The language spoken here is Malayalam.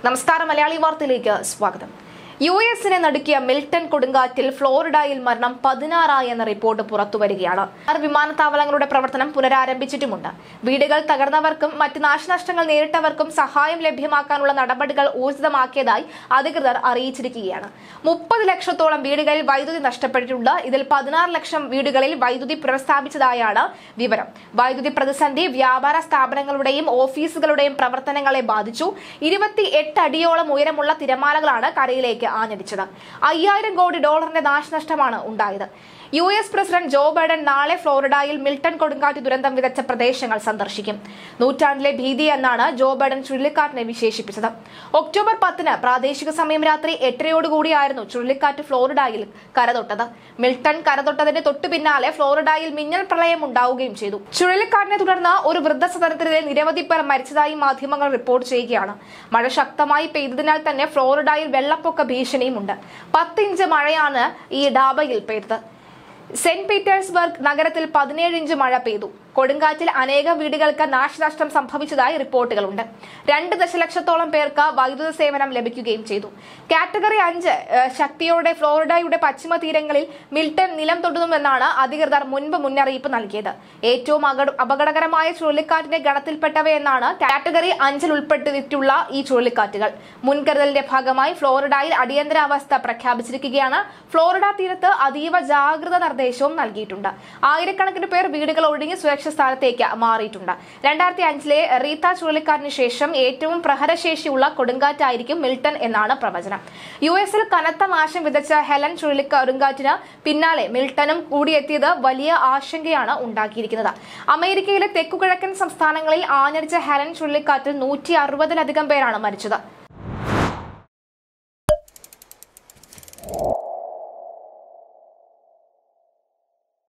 നമസ്കാരം മലയാളി വാർത്തയിലേക്ക് സ്വാഗതം യു എസിനെ നടുക്കിയ മിൽട്ടൺ കൊടുങ്കാറ്റിൽ ഫ്ലോറിഡയിൽ മരണം പതിനാറായി എന്ന റിപ്പോർട്ട് പുറത്തുവരികയാണ് ആറ് വിമാനത്താവളങ്ങളുടെ പ്രവർത്തനം പുനരാരംഭിച്ചിട്ടുമുണ്ട് വീടുകൾ തകർന്നവർക്കും മറ്റ് നാശനഷ്ടങ്ങൾ നേരിട്ടവർക്കും സഹായം ലഭ്യമാക്കാനുള്ള നടപടികൾ ഊർജിതമാക്കിയതായി അധികൃതർ അറിയിച്ചിരിക്കുകയാണ് മുപ്പത് ലക്ഷത്തോളം വീടുകളിൽ വൈദ്യുതി നഷ്ടപ്പെട്ടിട്ടുണ്ട് ഇതിൽ പതിനാറ് ലക്ഷം വീടുകളിൽ വൈദ്യുതി പുനഃസ്ഥാപിച്ചതായാണ് വിവരം വൈദ്യുതി പ്രതിസന്ധി വ്യാപാര സ്ഥാപനങ്ങളുടെയും ഓഫീസുകളുടെയും പ്രവർത്തനങ്ങളെ ബാധിച്ചു ഇരുപത്തി എട്ട് അടിയോളം ഉയരമുള്ള തിരമാലകളാണ് കരയിലേക്ക് ആഞ്ഞടിച്ചത് അയ്യായിരം കോടി ഡോളറിന്റെ നാശനഷ്ടമാണ് ഉണ്ടായത് U S president Joe Biden നാളെ ഫ്ലോറിഡയിൽ മിൽട്ടൺ കൊടുങ്കാറ്റ് ദുരന്തം വിതച്ച പ്രദേശങ്ങൾ സന്ദർശിക്കും നൂറ്റാണ്ടിലെ ഭീതി എന്നാണ് ജോ ബൈഡൻ ചുഴലിക്കാറ്റിനെ വിശേഷിപ്പിച്ചത് ഒക്ടോബർ പത്തിന് പ്രാദേശിക സമയം രാത്രി എട്ടരയോടുകൂടിയായിരുന്നു ചുഴലിക്കാറ്റ് ഫ്ലോറിഡയിൽ കരതൊട്ടത് മിൽട്ടൺ കരതൊട്ടതിന് തൊട്ടു പിന്നാലെ ഫ്ലോറിഡയിൽ മിന്നൽ പ്രളയം ഉണ്ടാവുകയും ചെയ്തു ചുഴലിക്കാറ്റിനെ തുടർന്ന് ഒരു വൃദ്ധസദനത്തിലെ നിരവധി പേർ മരിച്ചതായി മാധ്യമങ്ങൾ റിപ്പോർട്ട് ചെയ്യുകയാണ് മഴ ശക്തമായി പെയ്തതിനാൽ തന്നെ ഫ്ലോറിഡയിൽ വെള്ളപ്പൊക്ക ഭീഷണിയുമുണ്ട് പത്ത് ഇഞ്ച് മഴയാണ് ഈ ഡാബയിൽ പെയ്തത് സെന്റ് പീറ്റേഴ്സ്ബർഗ് നഗരത്തിൽ പതിനേഴ് ഇഞ്ച് മഴ പെയ്തു കൊടുങ്കാറ്റിൽ അനേകം വീടുകൾക്ക് നാശനഷ്ടം സംഭവിച്ചതായി റിപ്പോർട്ടുകളുണ്ട് രണ്ട് ദശലക്ഷത്തോളം പേർക്ക് വൈദ്യുത സേവനം ലഭിക്കുകയും ചെയ്തു കാറ്റഗറി അഞ്ച് ഏഹ്, ശക്തിയോടെ ഫ്ലോറിഡയുടെ പശ്ചിമ തീരങ്ങളിൽ മിൽട്ടൺ നിലം തൊടുന്നുവെന്നാണ് അധികൃതർ മുൻപ് മുന്നറിയിപ്പ് നൽകിയത് ഏറ്റവും അകട- അപകടകരമായ ചുഴലിക്കാറ്റിന്റെ ഗണത്തിൽപ്പെട്ടവയെന്നാണ് കാറ്റഗറി അഞ്ചിൽ ഉൾപ്പെട്ടിട്ടുള്ള ഈ ചുഴലിക്കാറ്റുകൾ മുൻകരുതലിന്റെ ഭാഗമായി ഫ്ലോറിഡയിൽ അടിയന്തരാവസ്ഥ പ്രഖ്യാപിച്ചിരിക്കുകയാണ് ഫ്ലോറിഡ തീരത്ത് അതീവ ജാഗ്രത നിർദ്ദേശവും നൽകിയിട്ടുണ്ട് ആയിരക്കണക്കിന് പേർ വീടുകൾ ഒഴിഞ്ഞ് സുരക്ഷിത സ്ഥാനത്തേക്ക് മാറിയിട്ടുണ്ട് രണ്ടായിരത്തി അഞ്ചിലെ റീത്ത ചുഴലിക്കാറ്റിന് ശേഷം ഏറ്റവും പ്രഹരശേഷിയുള്ള കൊടുങ്കാറ്റായിരിക്കും മിൽട്ടൺ എന്നാണ് പ്രവചനം യു എസിൽ കനത്ത നാശം വിതച്ച ഹെലൻ ചുഴലിക്കൊടുങ്കാറ്റിന് പിന്നാലെ മിൽട്ടനും കൂടിയെത്തിയത് വലിയ ആശങ്കയാണ് ഉണ്ടാക്കിയിരിക്കുന്നത് അമേരിക്കയിലെ തെക്കുകിഴക്കൻ സംസ്ഥാനങ്ങളിൽ ആഞ്ഞടിച്ച ഹെലൻ ചുഴലിക്കാറ്റിൽ നൂറ്റി അറുപതിലധികം പേരാണ് മരിച്ചത്